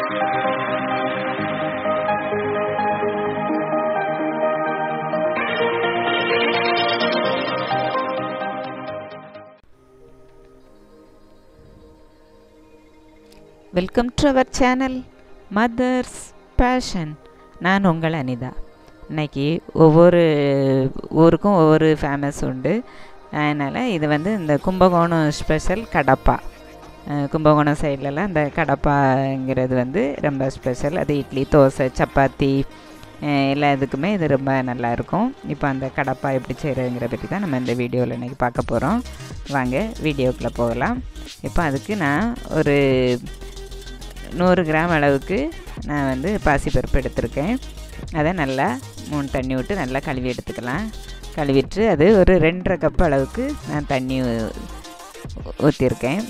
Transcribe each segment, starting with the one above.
welcome to அவர் channel mother's passion நான் உங்கள் அனிதா இன்னைக்கு ஒவ்வொரு ஊருக்கும் ஒவ்வொரு ஃபேமஸ் உண்டு அதனால் இது வந்து இந்த கும்பகோணம் ஸ்பெஷல் கடப்பா அஹ் கும்பகோணம் சைட்லலாம் இந்த கடப்பாங்கிறது வந்து ரொம்ப ஸ்பெஷல் அது இட்லி தோசை சப்பாத்தி அஹ் எல்லா இதுக்குமே இது ரொம்ப நல்லா இருக்கும் இப்போ அந்த கடப்பா எப்படி செய்கிறதுங்கிற பற்றி தான் நம்ம இந்த வீடியோவில் இன்றைக்கி பார்க்க போகிறோம் வாங்க வீடியோக்குள்ளே போகலாம் இப்போ அதுக்கு நான் ஒரு நூறு கிராம் அளவுக்கு நான் வந்து பாசிப்பருப்பு எடுத்திருக்கேன் அதை நல்லா மூணு தண்ணி விட்டு நல்லா கழுவி எடுத்துக்கலாம் கழுவிட்டு அது ஒரு ரெண்டரை கப் அளவுக்கு நான் தண்ணி ஊ- ஊற்றிருக்கேன்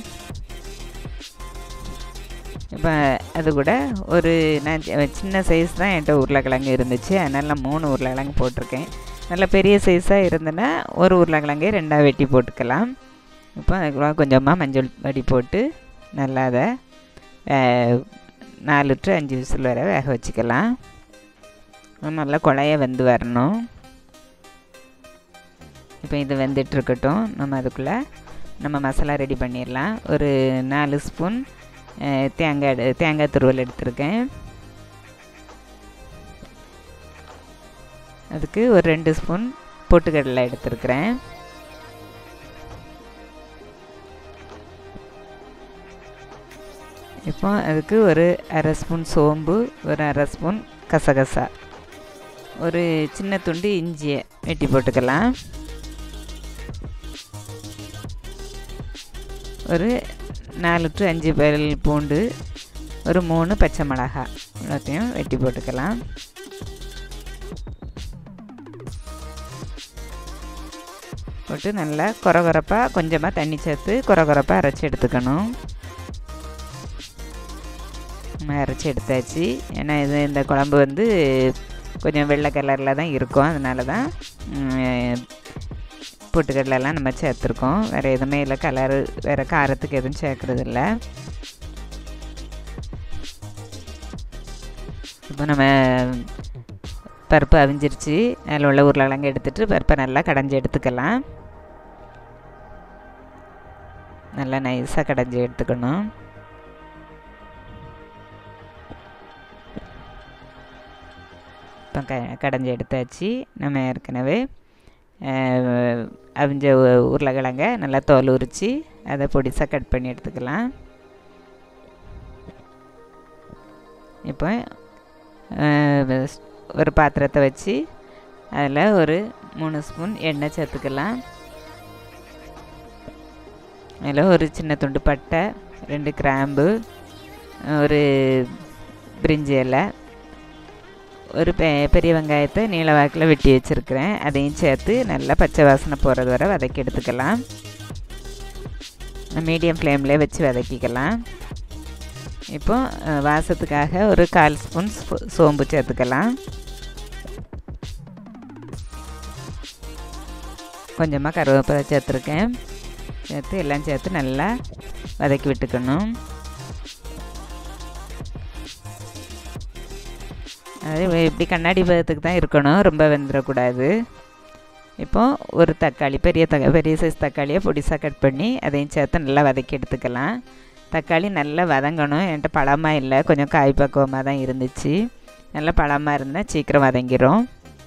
இப்போ அது கூட ஒரு நான் சி- சின்ன சைஸ் தான் என்கிட்ட உருளைக்கிழங்கு இருந்துச்சு அதனால் நான் மூணு உருளைக்கிழங்கு போட்டிருக்கேன் நல்ல பெரிய சைஸாக இருந்ததுன்னா ஒரு உருளைக்கிழங்கே ரெண்டாக வெட்டி போட்டுக்கலாம் இப்போ அதுக்குள்ள கொஞ்சமாக மஞ்சள் பொடி போட்டு நல்லா அதை வே- நாலு டு அஞ்சு விசில் வரை வேக வச்சுக்கலாம் நல்லா குழைய வெந்து வரணும் இப்போ இது வெந்துட்டு இருக்கட்டும் நம்ம அதுக்குள்ளே நம்ம மசாலா ரெடி பண்ணிடலாம் ஒரு நாலு ஸ்பூன் அஹ், தேங்காய் எடு- தேங்காய் துருவல் எடுத்திருக்கேன் அதுக்கு ஒரு ரெண்டு ஸ்பூன் பொட்டுக்கடலை எடுத்திருக்கிறேன் இப்போ அதுக்கு ஒரு அரை ஸ்பூன் சோம்பு ஒரு அரை ஸ்பூன் கசகசா ஒரு சின்ன துண்டு இஞ்சியை வெட்டி போட்டுக்கலாம் ஒரு நாலு டு அஞ்சு பல் பூண்டு ஒரு மூணு பச்சை மிளகாய் எல்லாத்தையும் வெட்டி போட்டுக்கலாம் போட்டு நல்லா கொரகொரப்பாக கொஞ்சமாக தண்ணி சேர்த்து கொரகொரப்பாக அரைச்சி எடுத்துக்கணும் நம்ம அரைச்சி எடுத்தாச்சு ஏன்னா இது இந்த குழம்பு வந்து கொஞ்சம் வெள்ளை கலரில் தான் இருக்கும் அதனால தான் ம், பொட்டுக்கடலெல்லாம் நம்ம சேர்த்துருக்கோம் வேறு எதுவுமே இல்லை கலரு வேறு காரத்துக்கு எதுவும் சேர்க்குறது இல்லை இப்போ நம்ம பருப்பு அவிஞ்சிருச்சு அதில் உள்ள உருளைக்கிழங்கு எடுத்துட்டு பருப்பை நல்லா கடைஞ்சி எடுத்துக்கலாம் நல்லா நைஸாக கடைஞ்சி எடுத்துக்கணும் இப்போ க கடைஞ்சி எடுத்தாச்சு நம்ம ஏற்கனவே அஹ், அவிஞ்ச உ- உருளைக்கிழங்க நல்லா தோல் உரித்து அதை பொடிசாக கட் பண்ணி எடுத்துக்கலாம் இப்போ அஹ், ஒரு பாத்திரத்தை வச்சு அதில் ஒரு மூணு ஸ்பூன் எண்ணெய் சேர்த்துக்கலாம் அதில் ஒரு சின்ன துண்டு பட்டை ரெண்டு கிராம்பு ஒரு பிரிஞ்சி இலை ஒரு பெ பெரிய வெங்காயத்தை நீல வாக்கில் வெட்டி வச்சுருக்கிறேன் அதையும் சேர்த்து நல்லா பச்சை வாசனை போகிறது வரை வதக்கி எடுத்துக்கலாம் மீடியம் ஃப்ளேம்லேயே வச்சு வதக்கிக்கலாம் இப்போ அஹ், வாசத்துக்காக ஒரு கால் ஸ்பூன் சோ- சோம்பு சேர்த்துக்கலாம் கொஞ்சமாக கருவேப்பிலை சேர்த்துருக்கேன் சேர்த்து எல்லாம் சேர்த்து நல்லா வதக்கி விட்டுக்கணும் அது வே- இப்படி கண்ணாடி பதத்துக்கு தான் இருக்கணும் ரொம்ப வெந்துடக்கூடாது இப்போ ஒரு தக்காளி பெரிய தக்க பெரிய சைஸ் தக்காளியை பொடிசாக கட் பண்ணி அதையும் சேர்த்து நல்லா வதக்கி எடுத்துக்கலாம் தக்காளி நல்லா வதங்கணும் என்கிட்ட பழமாக இல்லை கொஞ்சம் காய் பக்குவமாக தான் இருந்துச்சு நல்லா பழமாக இருந்தால் சீக்கிரம் வதங்கிரும்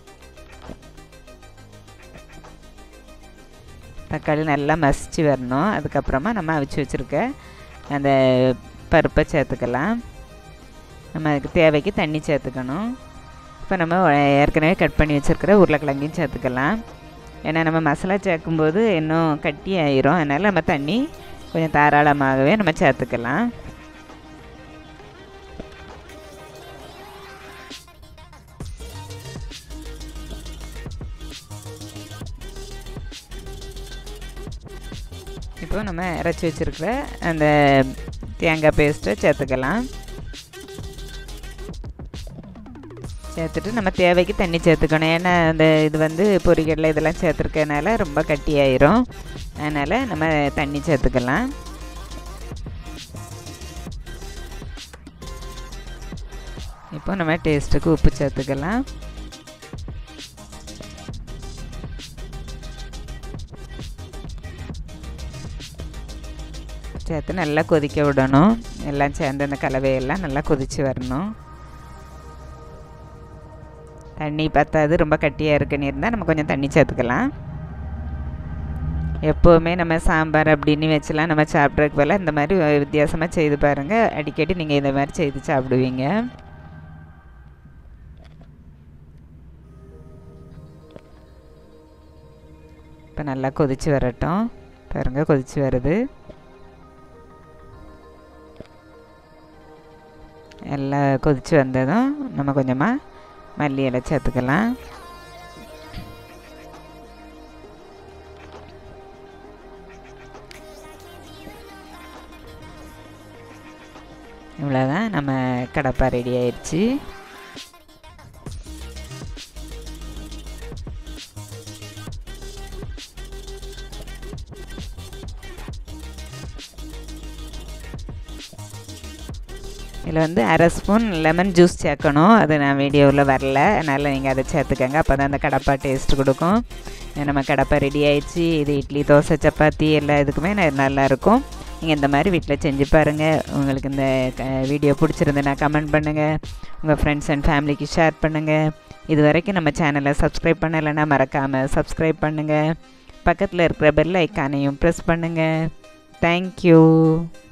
தக்காளி நல்லா மசிச்சு வரணும் அதுக்கப்புறமா நம்ம அவிச்சு வச்சுருக்க அந்த பருப்பை சேர்த்துக்கலாம் நம்ம அதுக்கு தேவைக்கு தண்ணி சேர்த்துக்கணும் இப்போ நம்ம ஒ- ஏற்கனவே கட் பண்ணி வச்சுருக்கிற உருளைக்கிழங்கையும் சேர்த்துக்கலாம் ஏன்னா நம்ம மசாலா சேர்க்கும்போது இன்னும் கட்டி ஆயிரும் அதனால் நம்ம தண்ணி கொஞ்சம் தாராளமாகவே நம்ம சேர்த்துக்கலாம் இப்போ நம்ம இறச்சி வச்சுருக்கிற அந்த தேங்காய் பேஸ்ட்டை சேர்த்துக்கலாம் சேர்த்துட்டு நம்ம தேவைக்கு தண்ணி சேர்த்துக்கணும் ஏன்னா அந்த இது வந்து பொரிக்கடலை இதெல்லாம் சேர்த்துருக்கனால ரொம்ப கட்டியாயிரும் அதனால் நம்ம தண்ணி சேர்த்துக்கலாம் இப்போ நம்ம டேஸ்ட்டுக்கு உப்பு சேர்த்துக்கலாம் சேர்த்து நல்லா கொதிக்க விடணும் எல்லாம் சேர்ந்து அந்த கலவையெல்லாம் நல்லா கொதித்து வரணும் தண்ணி பத்தாது ரொம்ப கட்டியாக இருக்குன்னு இருந்தால் நம்ம கொஞ்சம் தண்ணி சேர்த்துக்கலாம் எப்போவுமே நம்ம சாம்பார் அப்படின்னு வச்சுலாம் நம்ம சாப்பிட்றதுக்கு போல் இந்த மாதிரி வித்தியாசமாக செய்து பாருங்கள் அடிக்கடி நீங்கள் இந்த மாதிரி செய்து சாப்பிடுவீங்க இப்போ நல்லா கொதித்து வரட்டும் பாருங்கள் கொதித்து வருது எல்லாம் கொதித்து வந்ததும் நம்ம கொஞ்சமாக மல்லி இலை சேர்த்துக்கலாம் இவ்வளோதான் நம்ம கடப்பா ரெடி ஆயிடுச்சு இதில் வந்து அரை ஸ்பூன் லெமன் ஜூஸ் சேர்க்கணும் அது நான் வீடியோவில் வரல அதனால் நீங்கள் அதை சேர்த்துக்கங்க அப்போ தான் அந்த கடப்பா டேஸ்ட் கொடுக்கும் நம்ம கடப்பா ரெடி ஆயிடுச்சு இது இட்லி தோசை சப்பாத்தி எல்லா இதுக்குமே நல்லாயிருக்கும் நீங்கள் இந்த மாதிரி வீட்டில் செஞ்சு பாருங்கள் உங்களுக்கு இந்த வீடியோ பிடிச்சிருந்துன்னா கமெண்ட் பண்ணுங்கள் உங்கள் ஃப்ரெண்ட்ஸ் அண்ட் ஃபேமிலிக்கு ஷேர் பண்ணுங்கள் இது வரைக்கும் நம்ம சேனலை சப்ஸ்கிரைப் பண்ணலைன்னா மறக்காமல் சப்ஸ்கிரைப் பண்ணுங்கள் பக்கத்தில் இருக்கிற பெல் ஐக்கானையும் ப்ரெஸ் பண்ணுங்கள் தேங்க்யூ